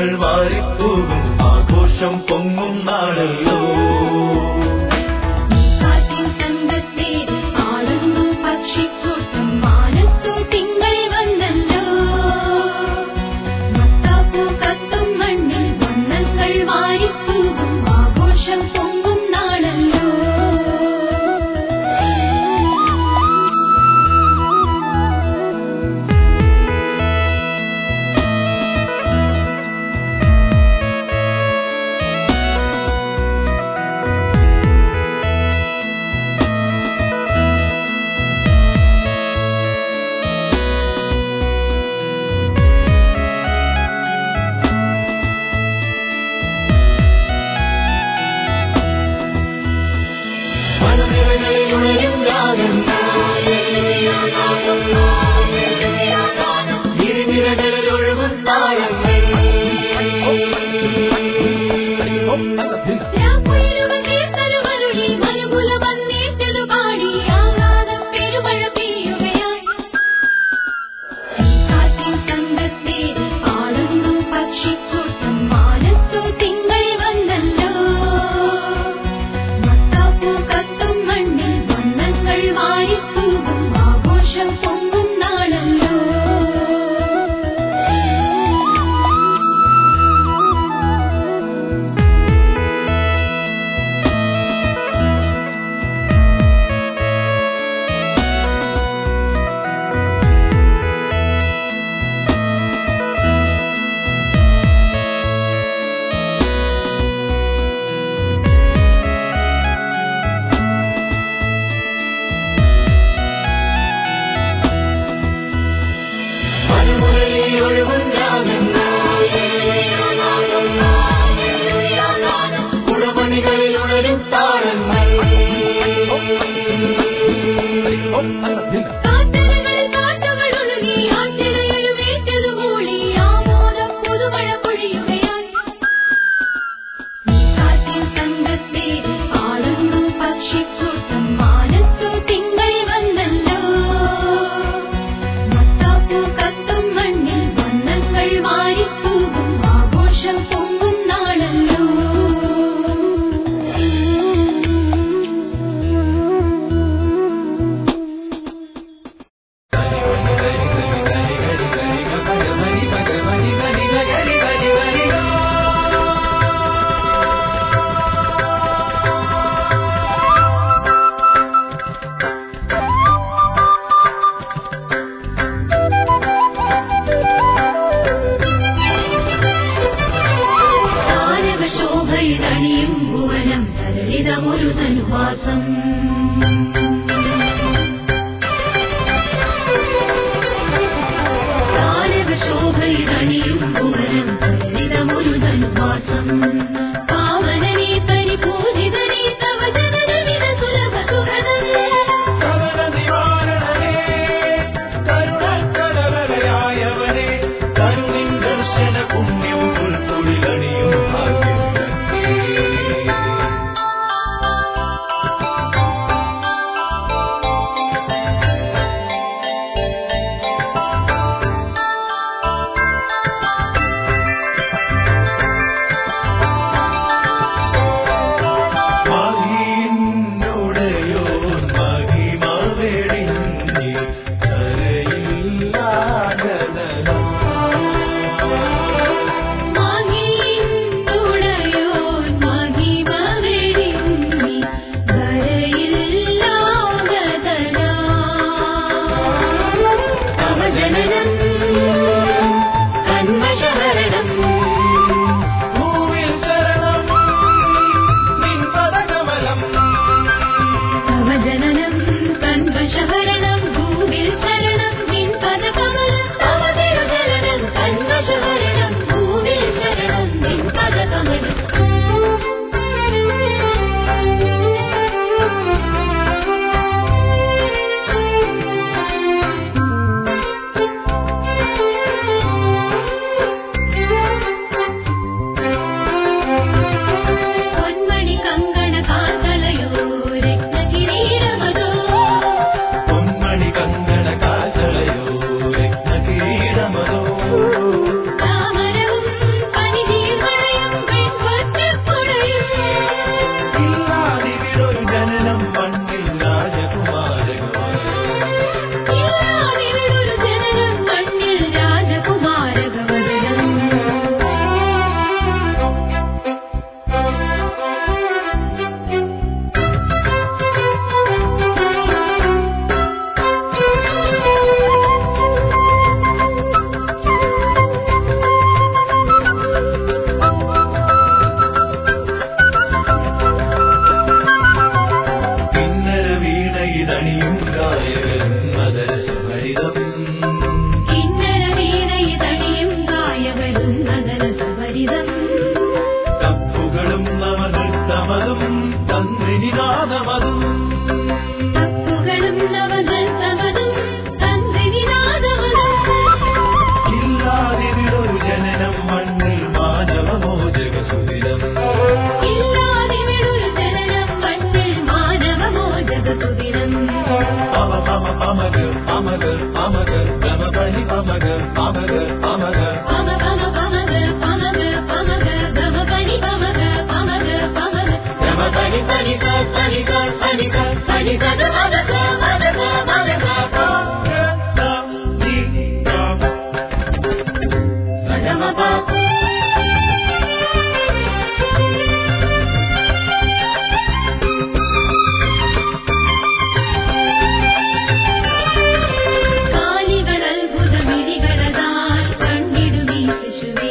വന്നങ്ങൾ വാരിപ്പോകും ആഘോഷം പൊങ്ങും നാളല്ലോ കാറ്റിൻ സംഘത്തേരിൽ ആടുന്നു പക്ഷിക്കൂട്ടം മാനത്തു തിങ്കൾ വന്നല്ലോ മത്താപ്പൂ കത്തും മണ്ണിൽ വന്നങ്ങൾ വാരിപ്പോകും ആഘോഷം പൊങ്ങും നാളല്ലോ മലനിരകളിൽ ഉണരും രാഗങ്ങൾ ഇരുനിരകളിൽ ഒഴുകും താളങ്ങൾ രാപ്പുയരുകൾ കീർത്തനമരുളി മനുകുല വന്നേറ്റതു പാടി ആഹ്ലാദം പെരുമഴ പെയ്യുകയായി കാറ്റിൻ സംഘത്തേരിൽ ആടുന്നു പക്ഷിക്കൂട്ടം മാനത്തു തിങ്കൾ വന്നല്ലോ മത്താപ്പൂ കത്തും മണ്ണിൽ വന്നങ്ങൾ വാരിത്തൂകും ആഘോഷം പൊങ്ങും നാളല്ലോ മലമുരളിൽ ഒഴുകും രാഗങ്ങൾ കുടമണികളിൽ ഉണരും താളങ്ങൾ കാട്ടരകളിൽ കാട്ടുകൾ ഒഴുകി ആട്ടിടയൊരു വേറ്റതു മൂളി ആമോദം പുതുമഴ പൊഴിയുകയായി കാറ്റിൻ സംഘത്തേരിൽ ആടുന്നു പക്ഷിക്കൂട്ടം മാനത്തു തിങ്കൾ വന്നല്ലോ മത്താപ്പൂ കത്തും മണ്ണിൽ വന്നങ്ങൾ വാരിത്തൂകും ആഘോഷം പൊങ്ങും നാളല്ലോ താരകശോഭയിതണിയും ഭുവനം തരളിതമൊരു ധനുവാസം താരകശോഭയിതണിയും ഭുവനം തരളിതമൊരു ധനുവാസം പാവനനീ പരിപൂജിതനീ തവ ജനനമിത സുലഭ സുഖദമേ കവന നിവാരണനേ കരുണക്കടവരയായവനേ കരുണിൻ ദർശന പുണ്യം പുൽത്തൊഴിലണിയും ഭാഗ്യവിളക്കേ ും ചരിതം തപ്പുകളും നവനൃത്തമതും തന്ത്രിനിനാദമതും തപ്പുകളും നവനൃത്തമതും തന്ത്രിനിനാദമതും ഇല്ലാതിവിടൊരു ജനനം മണ്ണിൽ മാനവമോചകസുദിനം ഇല്ലാതിവിടൊരു ജനനം മണ്ണിൽ മാനവമോചകസുദിനം പമ പമ പമക പമക പമക ഗമപണി പമക പമക പമക പമ പമ പമഗ പമഗ പമഗ ഗമപനി പമഗ പമഗ പമഗ ഗമപനി സനി സ സനി സ സനി സ സനി സ ഗമഗ മഗ മഗ സഗമപ കാലികൾ അത്ഭുതമിടികളതായി കണ്ടിടുമീ ശിശുവേ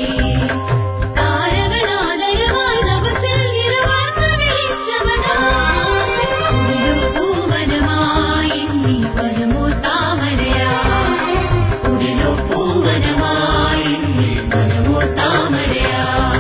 താരകളാദരവായി നവസിൽ നിറവാർന്ന വെളിച്ചമതായി ഉള്ളിലും പൂവനമായി നീ വനമോ താമരയായി ഉള്ളിലോ പൂവനമായി നീ വനമോ താമരയായി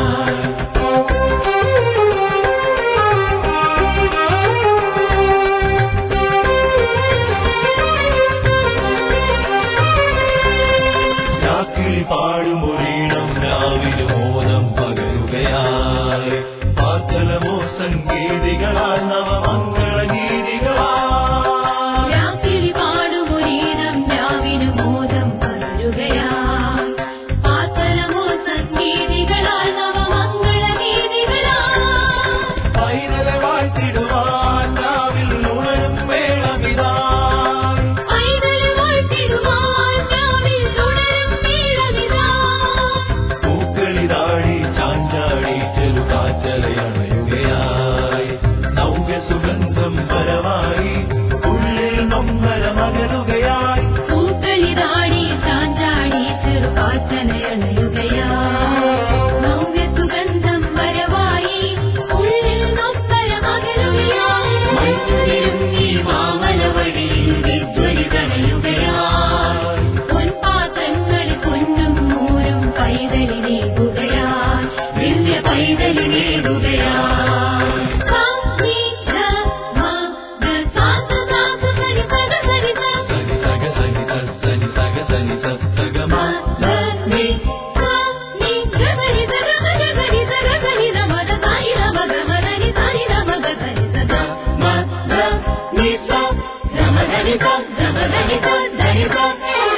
രാക്കിളി പാടുമൊരീണം രാവിലെ മോദം പകരുകയായി പാത്തലമോ സംഗീതികളാൽ നവമംഗള ഗീതികളാൽ രാക്കിളി പാടുമൊരീണം രാവിനു മോദം പകരുകയായി പാത്തലമോ സംഗീതികളാൽ നവമംഗളഗീതികളാൽ പൈതലെ വാഴ്ത്തിടുവാൻ രാവിൽ ഉണരും വേളമിതാ ഐതല് വാഴ്ത്തിടുവാൻ രാവിൽ തുടരും മേളമിതാ. പൂക്കളിതാടി ചാഞ്ചാടി ചെറുകാറ്റലയണയുകയായി നവ്യ സുഗന്ധം പരമായി ഉള്ളിൽ നൊമ്പര മകരുകയായി പൂക്കളിതാടി ചാഞ്ചാടി ചെറുകാറ്റനയണയുകയാ. നവ്യസുഗന്ധം വരവായി ഉള്ളിൽ നൊമ്പരമകലുകയായി. മഞ്ഞുതിരും ഈ മാമലവഴിയിൽ വിദ്വരി തടയുകയായി. പൊൻപാത്രങ്ങളിൽ പൊന്നും മൂരും പൈതലിനേകുകയായി. ദിവ്യ പൈതലിനേകുകയായി. സാ, നീ, ധ, മ, ധ, സാ, സ, സാ, സ, സരി, സഗ, സരി, സ. സനി സഗ സനി സ സനി സഗ സനി സ സഗമ ധ, നീ, സ, നീ, ഗ, സരി, സ, ഗ, മ, ഗ, സരി, സ, ഗ, സരി, ധ, മ, ധ, സായി, ധ, മ, ഗ, മ, ധ, നി, സാ, നി, ധ, മ, ഗ, സരി, സ, ധ, മ, ധ, നി, സ, ധ, മ, ധ, നി, സ, ധ, മ, ധ, നി, സ, ധ, നി, സ.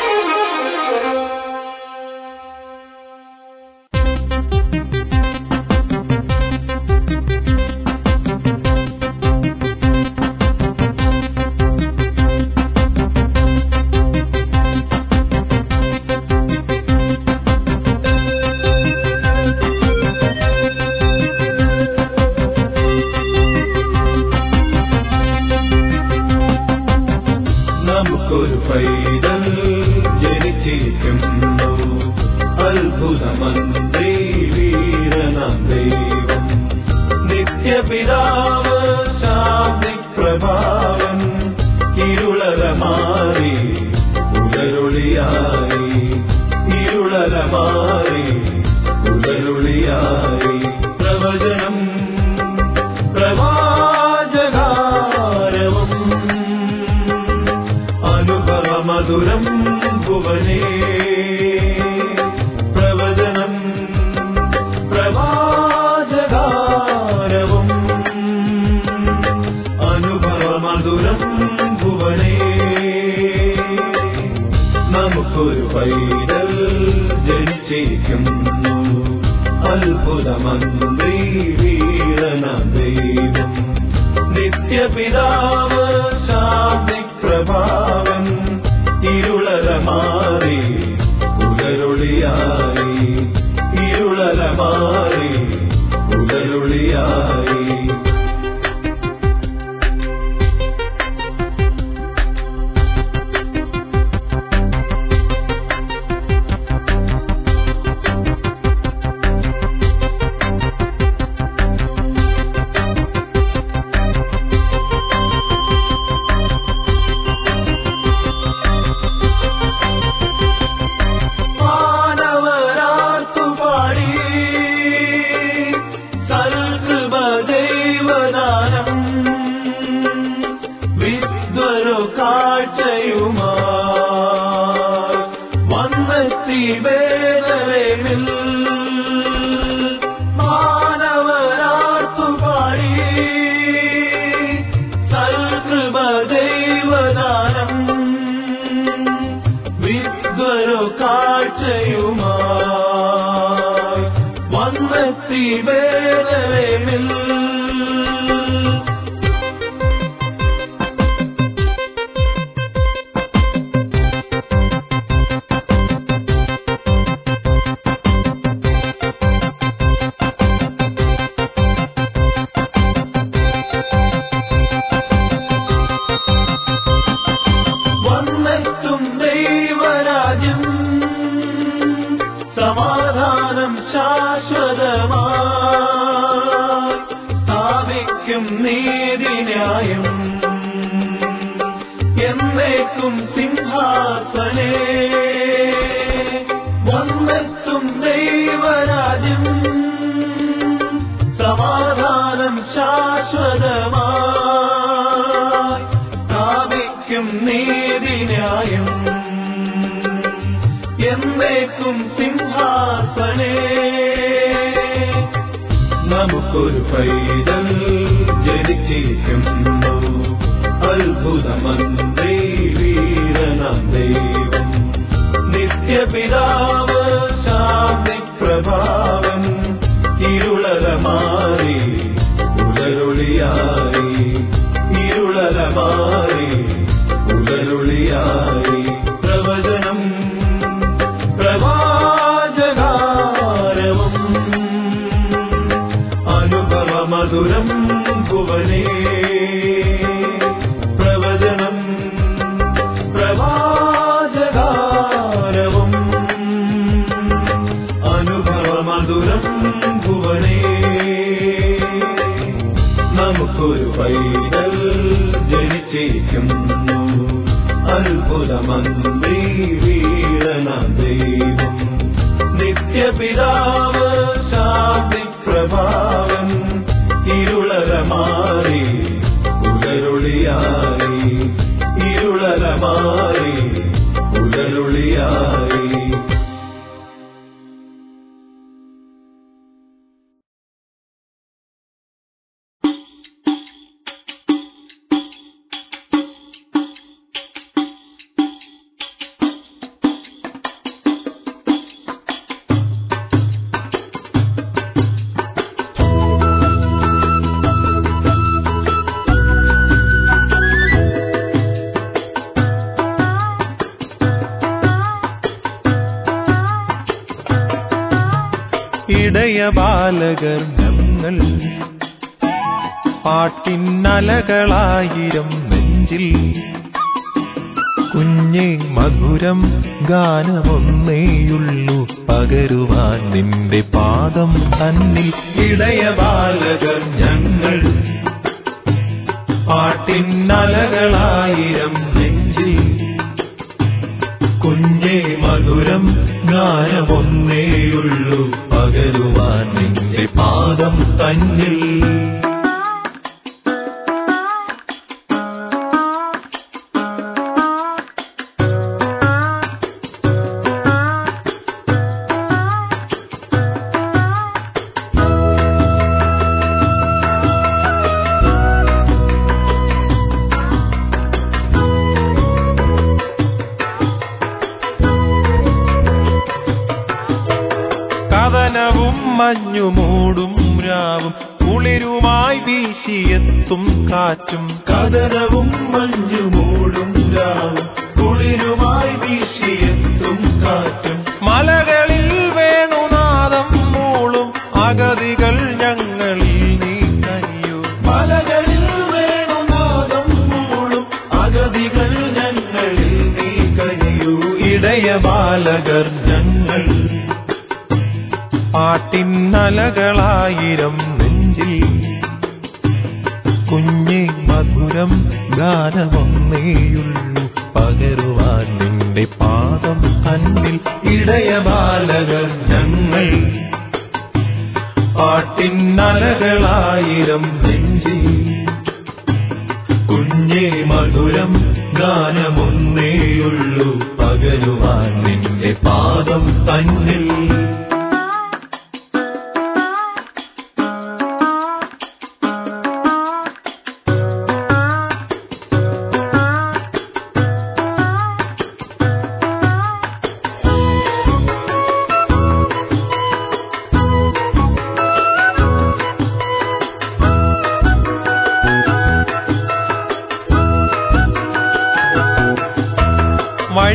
നമുക്കൊരു പൈതൽ ജനിച്ചിരിക്കുന്നു അത്ഭുതമന്ത്രി വീരനാം ദൈവം നിത്യപിതാവ് ശാന്തി പ്രഭാവൻ ഇരുളല മാറി ഉടരുളിയായി ഇരുളല മാറി ഉടരുളിയായി പ്രവചനം പ്രവാചകാരവം അനുഭവമധുരം ഭുവനേ പ്രവചനം പ്രവാചകാരവും അനുഭവമധുരം ഭുവനേ നമുക്കൊരു പൈതൽ ജനിച്ചിരിക്കുന്നു അത്ഭുതമന്ത്രി വീരന ദൈവം നിത്യപിതാവ് ശാന്തി പ്രഭാവൻ ഇരുളല മാറി ഉടരുളിയായി ഇരുളല മാറി ഉടരുളിയായി മാനവരാർത്തുപാടി വന്നെത്തി വേദനമിൽ വന്നെത്തും ദൈവരാജ്യം സമാധാനം ശാശ്വതമായി സ്ഥാപിക്കും നീതിന്യായം എന്നേക്കും സിംഹാസനേ വന്നെത്തും ദൈവരാജ്യം സമാധാനം ശാശ്വതമായി സ്ഥാപിക്കും നീതിന്യായം എന്നേക്കും സിംഹാസനേ നമുക്കൊരു പൈതൽ ജനിച്ചിരിക്കുന്നു അത്ഭുതമന്ത്രി വീരനാം ദൈവം നിത്യപിതാവ് ശാന്തി പ്രഭാവൻ ഇരുളര മാറി ഉലരുളിയായി ഇരുളര മാറി ഉലരുളിയായി പ്രവചനം പ്രവാചകാരവും അനുഭവമധുരം ഭുവനേ പ്രവചനം പ്രവാചകാരവും അനുഭവമധുരം ഭുവനേ നമുക്കൊരു പൈതൽ ജനിച്ചിരിക്കുന്നു അത്ഭുതമന്ത്രി വീരന ദൈവം നിത്യപിതാവ് ശാന്തി പ്രഭാവൻ ഇരുളര മാറി ഉലരുളിയായി ഇരുളര മാറി ഉലരുളിയായി ഇടയ ബാലകർ ഞങ്ങൾ പാട്ടിന്നലകളായിരം നെഞ്ചിൽ കുഞ്ഞെ മധുരം ഗാനമൊന്നേയുള്ളൂ പകരുവാൻ നിന്റെ പാദം തന്നിൽ ഇടയ ബാലകർ ഞങ്ങൾ പാട്ടിന്നലകളായിരം നെഞ്ചിൽ കുഞ്ഞെ മധുരം ഗാനമൊന്നേയുള്ളൂ പകരുവാൻ നിന്റെ പാദം തന്നിൽ കഥനവും മഞ്ഞുമൂടും രാവും കുളിരുമായി വീശിയെത്തും കാറ്റും കഥനവും മഞ്ഞുമൂടും രാവും കുളിരുമായി വീശിയെത്തും കാറ്റും മലകളിൽ വേണുനാദം മൂളും അഗതികൾ ഞങ്ങളിൽ നീ കനിയൂ മലകളിൽ വേണുനാദം മൂളും അഗതികൾ ഞങ്ങളിൽ നീ കനിയൂ ഇടയ ബാലകർ ഞങ്ങൾ പാട്ടിന്നലകളായിരം നെഞ്ചിൽ കുഞ്ഞെ മധുരം ഗാനമൊന്നേയുള്ളൂ പകരുവാൻ നിന്റെ പാദം തന്നിൽ ഇടയ ബാലകർ ഞങ്ങൾ പാട്ടിന്നലകളായിരം നെഞ്ചിൽ കുഞ്ഞെ മധുരം ഗാനമൊന്നേയുള്ളൂ പകരുവാൻ നിന്റെ പാദം തന്നിൽ ആ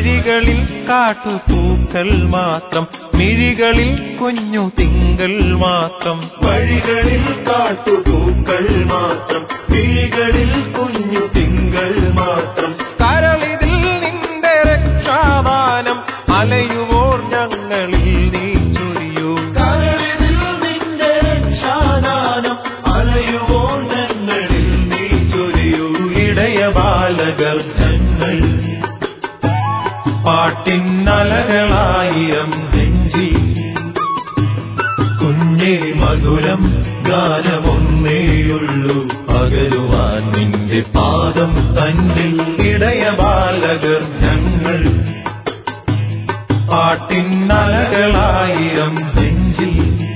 വഴികളിൽ കാട്ടുപൂക്കൾ മാത്രം മിഴികളിൽ കുഞ്ഞു തിങ്കൾ മാത്രം വഴികളിൽ കാട്ടുപൂക്കൾ മാത്രം മിഴികളിൽ കുഞ്ഞു തിങ്കൾ മാത്രം കരളിതിൽ നിന്റെ രക്ഷാദാനം അലയുവോർ ഞങ്ങളിൽ നീ ചൊരിയൂ കരളിതിൽ നിന്റെ രക്ഷാദാനം അലയുവോർ ഞങ്ങളിൽ നീ ചൊരിയൂ ഇടയ ബാലകർ ഞങ്ങൾ പാട്ടിന്നലകളായിരം നെഞ്ചി കുഞ്ഞേ മധുരം ഗാനമൊന്നേയുള്ളൂ പകരുവാൻ നിന്റെ പാദം തന്നിൽ ഇടയ ബാലകർ ഞങ്ങൾ പാട്ടിന്നലകളായിരം നെഞ്ചിൽ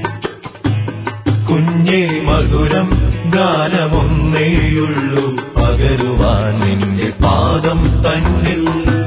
കുഞ്ഞേ മധുരം ഗാനമൊന്നേയുള്ളൂ പകരുവാൻ നിന്റെ പാദം തന്നിൽ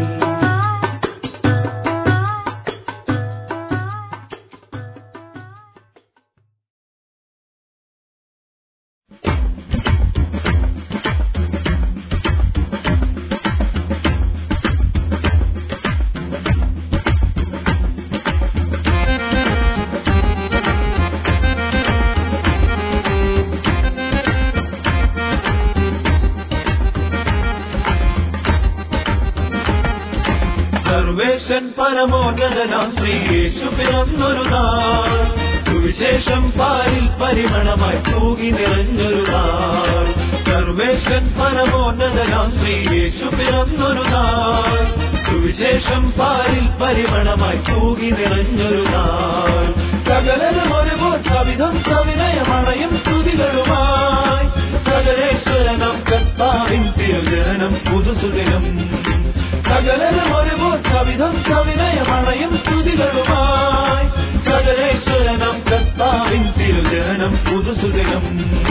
സർവേശൻ പരമോന്നതനാം ശ്രീയേശു പിറന്നൊരു നാൾ സുവിശേഷം പാലിൽ പരിമണമായി തൂകി നിറഞ്ഞൊരു നാൾ സർവേശൻ പരമോന്നതനാം ശ്രീയേശു പിറന്നൊരു നാൾ സുവിശേഷം പാലിൽ പരിമണമായി തൂകി നിറഞ്ഞൊരു നാൾ സകലരും ഒരുപോൽ കവിധം കവിനയമണയും സ്തുതികളുമായി സകലേശ്വരനം കർത്താവിൻ തിരുജനം പുതുസുദിനം സകലരും ഒരുപോൽ കവിധം കവിനയമണയും സ്തുതികളുമായി സകലേശ്വരനം കർത്താവിൻ തിരുജനം പുതുസുദിനം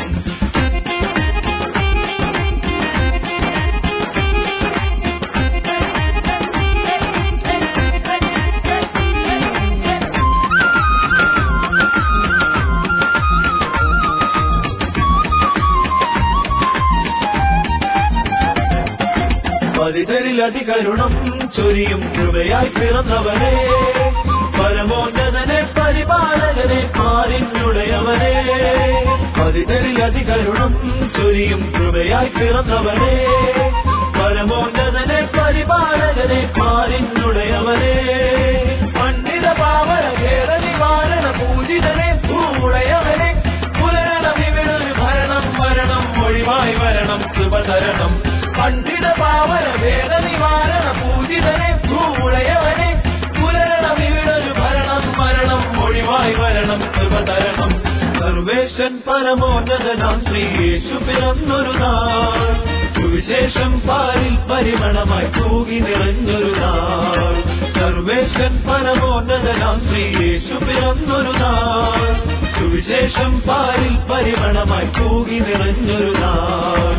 പതിതരിലധികരുണം ചൊരിയും കൃപയായി പിറന്നവനെ പരമോന്നതനെ പരിപാലകനെ പാലിനുടയവനെ പതിതരിലധികരുണം ചൊരിയും കൃപയായി പിറന്നവനെ പരമോന്നതനെ പരിപാലകനെ പാലിനുടയവനെ പണ്ഡിത പാവന ഭേദ നിവാരണ പൂജിതനെ ഭൂമുടയവനെ പുലരണം ഇവിടൊരു ഭരണം വരണം ഒഴിവായി വരണം കൃപ തരണം പണ്ഡിത പാവന ഭേദ നിവാരണ പൂജിതനെ ഭൂമുടയവനെ പുലരണം ഇവിടൊരു ഭരണം മരണം ഒഴിവായി വരണം കൃപ തരണം സർവേശൻ പരമോന്നതനാം ശ്രീയേശു പിറന്നൊരു നാൾ സുവിശേഷം പാലിൽ പരിമണമായി തൂകി നിറഞ്ഞൊരു നാൾ സർവേശൻ പരമോന്നതനാം ശ്രീയേശു പിറന്നൊരു നാൾ സുവിശേഷം പാലിൽ പരിമണമായി തൂകി നിറഞ്ഞൊരു നാൾ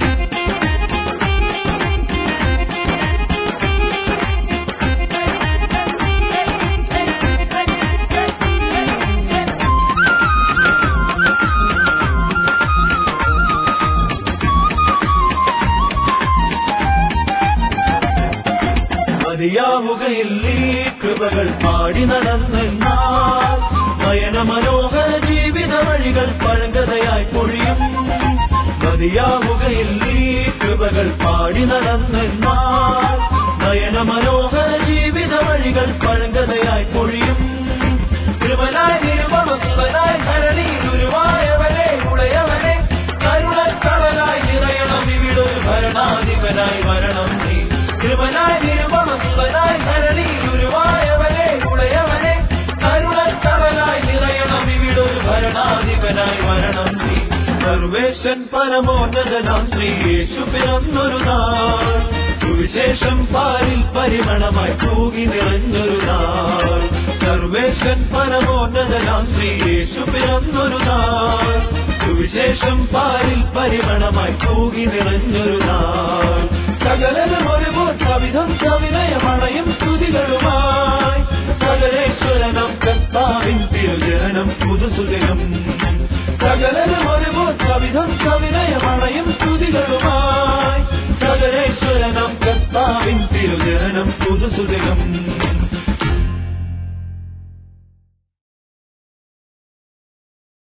മതിയാവുകയിൽ ഈ കൃപകൾ പാടി നടന്നാൽ നയന മനോഹര ജീവിത വഴികൾ പഴങ്കഥയായി പൊഴിയും മതിയാവുകയിൽ ഈ കൃപകൾ പാടി നടന്നാൽ നയന മനോഹര ജീവിത വഴികൾ പഴങ്കഥയായി പൊഴിയും കൃപനായി നിരുപമ സുഖനായി ധരണി ഗുരുവായവനെ ഉടയവനെ കരുണക്കടലായി നിറയണം ഇവിടൊരു ഭരണാധിപനായി വരണം നീ കൃപനായി നിരുപമ സുഖനായി ധരണി ഗുരുവായവനെ ഉടയവനെ കരുണക്കടലായി നിറയണം ഇവിടൊരു ഭരണാധിപനായി വരണം നീ സർവേശൻ പരമോന്നതനാം ശ്രീയേശു പിറന്നൊരു നാൾ സുവിശേഷം പാലിൽ പരിമണമായി തൂകി നിറഞ്ഞൊരു നാൾ സർവേശൻ പരമോന്നതനാം ശ്രീയേശു പിറന്നൊരു നാൾ സുവിശേഷം പാലിൽ പരിമണമായി തൂകി നിറഞ്ഞൊരു നാൾ സകലരും ഒരുപോൽ കവിധം കവിനയമണയും സ്തുതികളുമായി സകലേശ്വരനം കർത്താവിൻ തിരുജനം പുതുസുദിനം സകലരും ഒരുപോൽ കവിധം കവിനയമണയും സ്തുതികളുമായി സകലേശ്വരനം കർത്താവിൻ തിരുജനം പുതുസുഖ